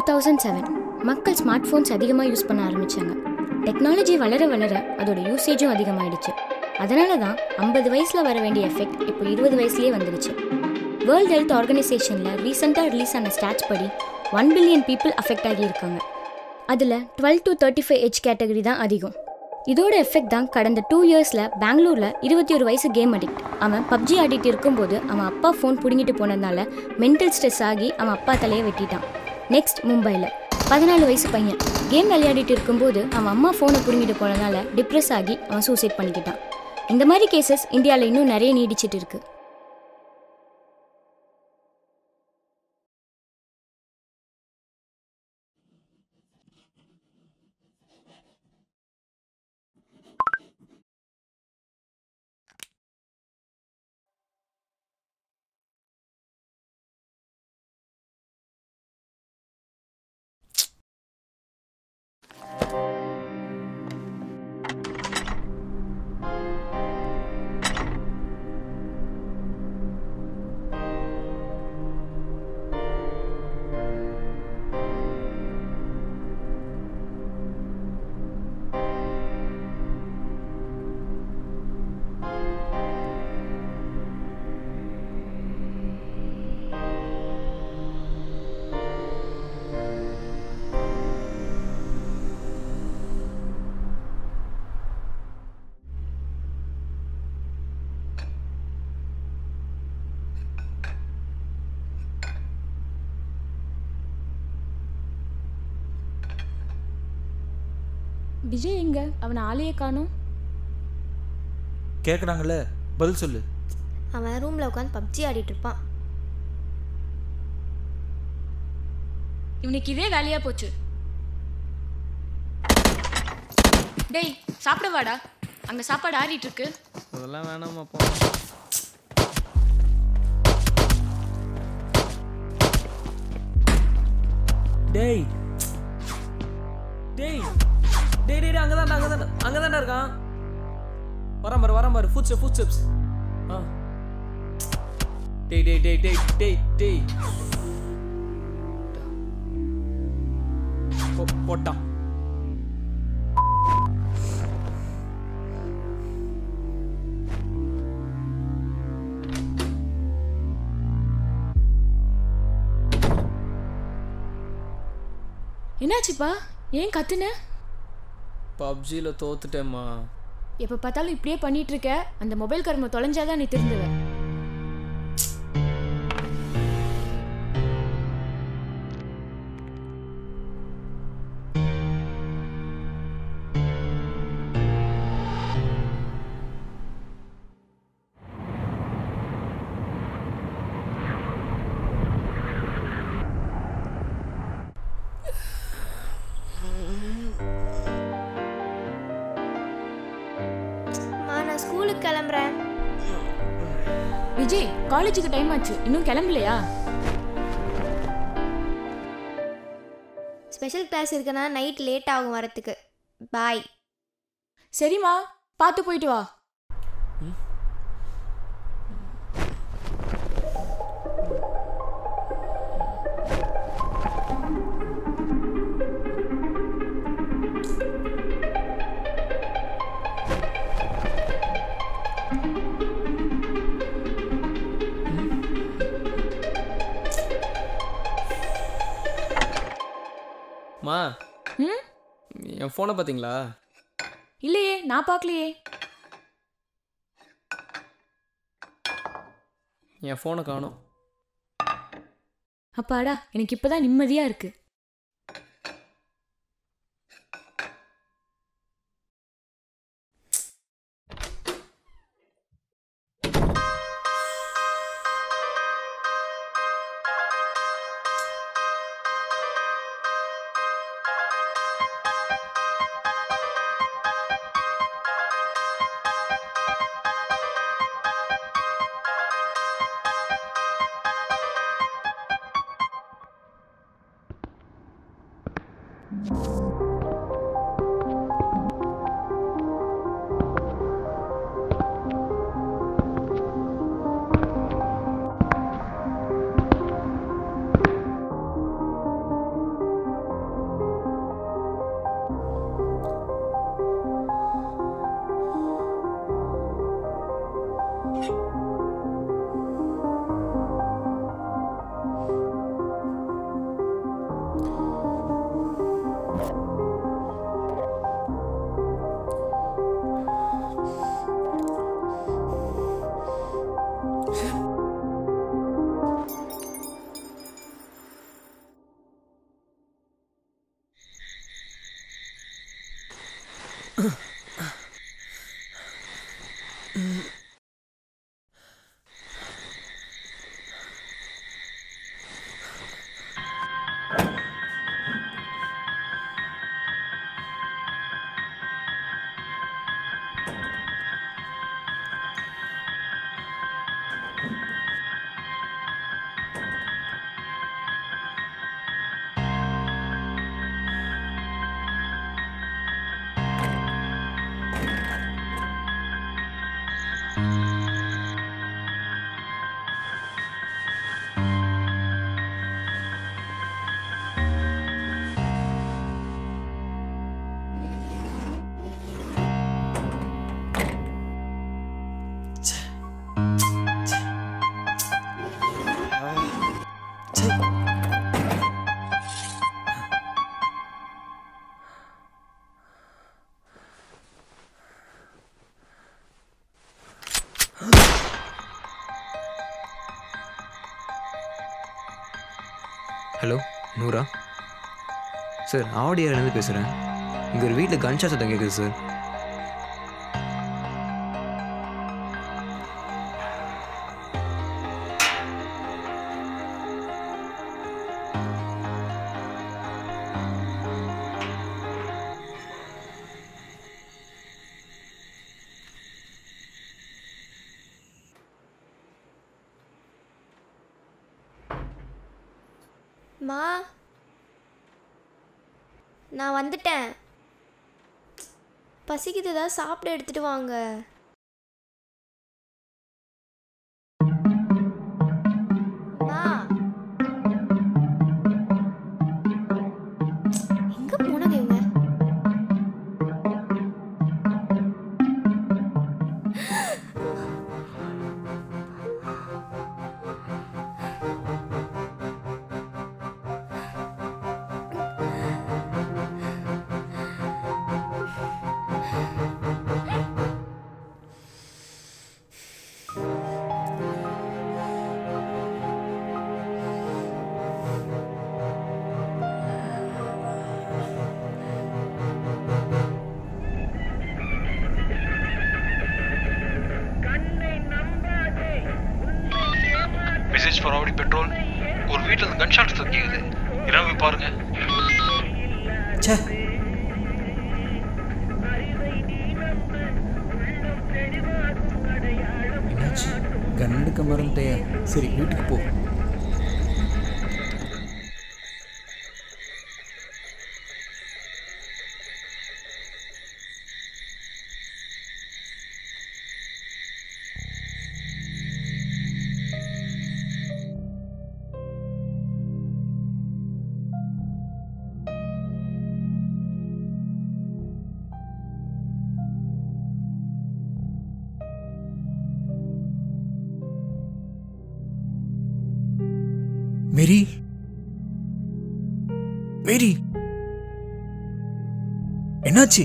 Thousand seven மக்கள் smart phones அதிகமாக use பண்ண ஆரம்பித்தாங்க டெக்னாலஜி வளர வளர அதோட யூசேஜும் அதிகமாயிடுச்சு அதனால தான் ஐம்பது வயசில் வர வேண்டிய எஃபெக்ட் இப்போ இருபது வயசுலேயே வந்துடுச்சு வேர்ல்ட் ஹெல்த் ஆர்கனைசேஷனில் ரீசெண்டாக ரிலீஸ் ஆன ஸ்டாட்ஸ் படி ஒன் பில்லியன் பீப்புள் அஃபெக்ட் ஆகியிருக்காங்க அதில் twelve to thirty five age category தான் அதிகம் இதோட எஃபெக்ட் தான் கடந்த டூ இயர்ஸில் பெங்களூரில் இருபத்தி ஒரு வயசு கேம் அடிக்ட் அவன் பப்ஜி ஆடிட்டு இருக்கும்போது அவன் அப்பா ஃபோன் பிடுங்கிட்டு போனதுனால மென்டல் ஸ்ட்ரெஸ் ஆகி அவன் அப்பா தலையை வெட்டிட்டான் நெக்ஸ்ட் மும்பையில் பதினாலு வயசு பையன் கேம் விளையாடிட்டு இருக்கும்போது அவன் அம்மா ஃபோனை பிடுங்கிட்டு போனதால டிப்ரெஸ் ஆகி அவன் சூசைட் பண்ணிக்கிட்டான் இந்த மாதிரி கேசஸ் இந்தியாவில் இன்னும் நிறைய நீடிச்சிட்டு இருக்கு விஜய் எங்க அவனை ஆளையே காணோம் கேட்குறாங்கல்ல பதில் சொல்லு அவன் ரூமில் உட்காந்து பப்ஜி ஆடிட்டு இருப்பான் இவனுக்கு இதே வேலையா போச்சு டேய் சாப்பிட வாடா அங்க சாப்பாடு ஆறிட்டு இருக்கு அதெல்லாம் வேணாமா போ டேய் டேய் டேய் டேய் அங்கே தான் அங்கே தான் அங்கே தான்டா இருக்கான் வரான் பாரு வரான் பாரு ஃபுட் ஃபுட் ஸ்டெப்ஸ் ஆ டேய் டேய் டேய் டேய் டேய் டேய் போ- போட்டான் என்னாச்சுப்பா ஏன் கத்துன பப்ஜியில் தோத்துட்டேம்மா எப்ப பார்த்தாலும் இப்படியே பண்ணிட்டு இருக்க அந்த மொபைல் கருமை தொலைஞ்சாதான் நீ திருந்துவ அம்மா நான் ஸ்கூலுக்கு கிளம்புறேன் விஜய் காலேஜுக்கு டைம் ஆச்சு இன்னும் கிளம்பலையா ஸ்பெஷல் கிளாஸ் இருக்குன்னா நைட் லேட் ஆகும் வரத்துக்கு பாய் சரிம்மா பார்த்து போயிட்டு வா மா ம் என் ஃபோனை பார்த்தீங்களா இல்லையே நான் பார்க்கலையே என் ஃபோனை காணோம் அப்பாடா எனக்கு இப்பதான் நிம்மதியா இருக்கு ஹலோ நூரா சார் ஆவடியாலேருந்து பேசுகிறேன் இங்கே ஒரு வீட்டில் கன்ஷா சத்தம் கேட்குது சார் மா நான் வந்துட்டேன் பசிக்குது ஏதாவது சாப்பிட எடுத்துட்டு வாங்க மா எங்க போனது இவங்க மெசேஜ் ஃபார் ஆவடி பெட்ரோல் ஒரு வீட்டில் இருந்து கன் ஷாட் கேக்குது இரவு பாருங்க ச்சே என்னாச்சு கன் எடுக்க மறந்துட்டே சரி வீட்டுக்கு போ மேரி மேரி என்னாச்சு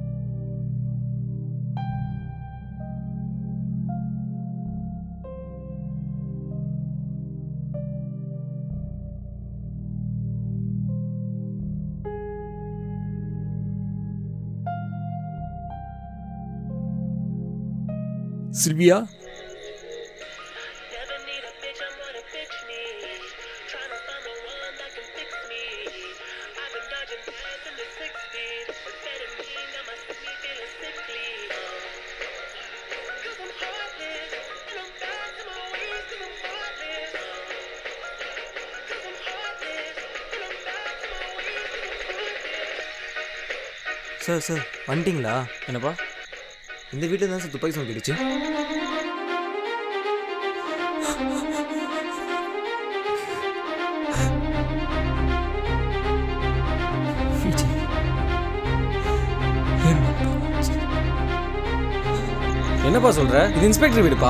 Sylvia Never need a bitch, I'm gonna fix me. Tryna find the one that can fix me. I've been dodging death in the six speed. Amphetamine got my skinny feeling sickly. Cause I'm heartless, and I'm back to my ways cause I'm heartless. Cause I'm heartless, and I'm back to my ways cause I'm heartless. Sir sir வந்துட்டீங்களா என்னப்பா இந்த வீட்டில் தான் sir துப்பாக்கி sound கேட்டுச்சு விஜய் என்னப்பா என்னப்பா சொல்ற இது இன்ஸ்பெக்டர் வீடுப்பா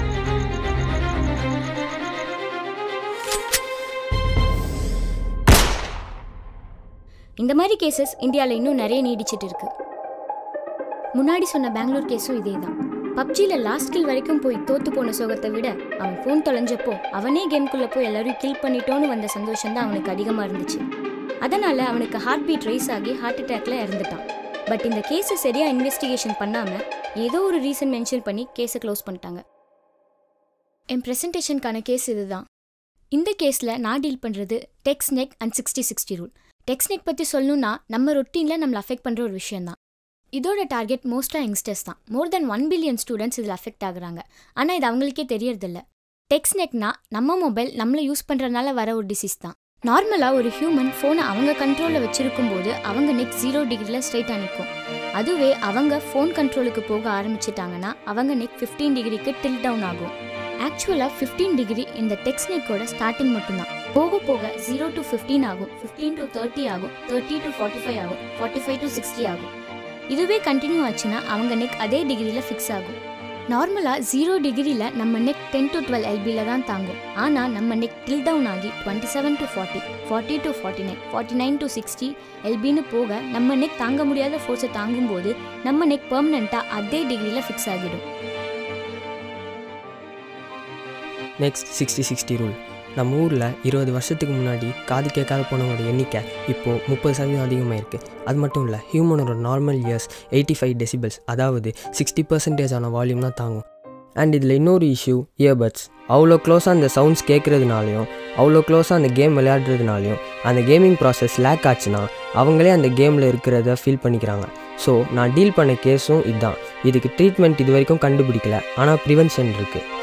இந்த மாதிரி கேசஸ் இந்தியாவில் இன்னும் நிறைய நீடிச்சிட்டு இருக்கு முன்னாடி சொன்ன பெங்களூர் கேஸும் இதே தான் பப்ஜியில் லாஸ்ட் கில் வரைக்கும் போய் தோத்து போன சோகத்தை விட அவன் ஃபோன் தொலைஞ்சப்போ அவனே கேம்குள்ளே போய் எல்லாரையும் கில் பண்ணிட்டோன்னு வந்த சந்தோஷம் தான் அவனுக்கு அதிகமாக இருந்துச்சு அதனால் அவனுக்கு ஹார்ட் பீட் ரைஸ் ஆகி ஹார்ட் அட்டாக்ல இறந்துட்டான் பட் இந்த கேஸை சரியாக இன்வெஸ்டிகேஷன் பண்ணாமல் ஏதோ ஒரு ரீசன் மென்ஷன் பண்ணி கேஸை க்ளோஸ் பண்ணிட்டாங்க என் ப்ரெசன்டேஷனுக்கான கேஸ் இதுதான் இந்த கேஸில் நான் டீல் பண்ணுறது tech neck and sixty sixty rule tech neck பற்றி சொல்லணும்னா நம்ம ரொட்டீனில் நம்மளை அஃபெக்ட் பண்ணுற ஒரு விஷயம் தான் இதோட டார்கெட் மோஸ்ட்டாக யங்ஸ்டர்ஸ் தான் more than one billion students இதில் அஃபெக்ட் ஆகுறாங்க ஆனால் இது அவங்களுக்கே தெரியறதில்ல டெக்ஸ் நெக்னா நம்ம மொபைல் நம்மளை யூஸ் பண்ணுறதுனால வர ஒரு டிசீஸ் தான் நார்மலாக ஒரு ஹியூமன் ஃபோனை அவங்க கண்ட்ரோலில் வச்சிருக்கும் போது அவங்க நெக் ஜீரோ டிகிரியில் ஸ்ட்ரைட்டாக நிற்கும் அதுவே அவங்க ஃபோன் கண்ட்ரோலுக்கு போக ஆரம்பிச்சிட்டாங்கன்னா அவங்க நெக் ஃபிஃப்டீன் டிகிரிக்கு டில் டவுன் ஆகும் ஆக்சுவலாக ஃபிஃப்டீன் டிகிரி இந்த டெக்ஸ் நெக்கோட ஸ்டார்டிங் மட்டும்தான் போக போக ஜீரோ டு ஃபிஃப்டீன் ஆகும் ஃபிஃப்டீன் டு தேர்ட்டி ஆகும் தேர்ட்டி டு ஃபார்ட்டி ஃபைவ் ஆகும் ஃபார்ட்டி ஃபைவ் டு சிக்ஸ்டி ஆகும் இதுவே கண்டினியூ ஆச்சுன்னா அவங்க நெக் அதே டிகிரியில் ஃபிக்ஸ் ஆகும் நார்மலாக ஜீரோ டிகிரியில் நம்ம நெக் டென் டு டுவெல் எல்பியில் தான் தாங்கும் ஆனால் நம்ம நெக் டில் டவுன் ஆகி twenty seven to forty forty to forty nine forty nine to sixty எல்பின்னு போக நம்ம நெக் தாங்க முடியாத ஃபோர்ஸை தாங்கும்போது நம்ம நெக் பெர்மனெண்ட்டாக அதே டிகிரியில் ஃபிக்ஸ் ஆகிடும் நெக்ஸ்ட் சிக்ஸ்டி சிக்ஸ்டி ரூல் நம்ம ஊரில் இருபது வருஷத்துக்கு முன்னாடி காது கேட்காத போனவங்களோட எண்ணிக்கை இப்போது முப்பது சதவீதம் அதிகமாக இருக்குது அது மட்டும் இல்லை ஹியூமனோட normal ears eighty five decibels அதாவது சிக்ஸ்டி பர்சன்டேஜ் ஆன வால்யூம் தான் தாங்கும் அண்ட் இதில் இன்னொரு இஷ்யூ இயர்பட்ஸ் அவ்வளோ க்ளோஸாக அந்த சவுண்ட்ஸ் கேட்குறதுனாலையும் அவ்வளோ க்ளோஸாக அந்த கேம் விளையாடுறதுனாலையும் அந்த கேமிங் ப்ராசஸ் லேக் ஆச்சுன்னா அவங்களே அந்த கேமில் இருக்கிறத ஃபீல் பண்ணிக்கிறாங்க ஸோ நான் டீல் பண்ண கேஸும் இதுதான் இதுக்கு ட்ரீட்மெண்ட் இது வரைக்கும் கண்டுபிடிக்கல ஆனால் ப்ரிவென்ஷன் இருக்குது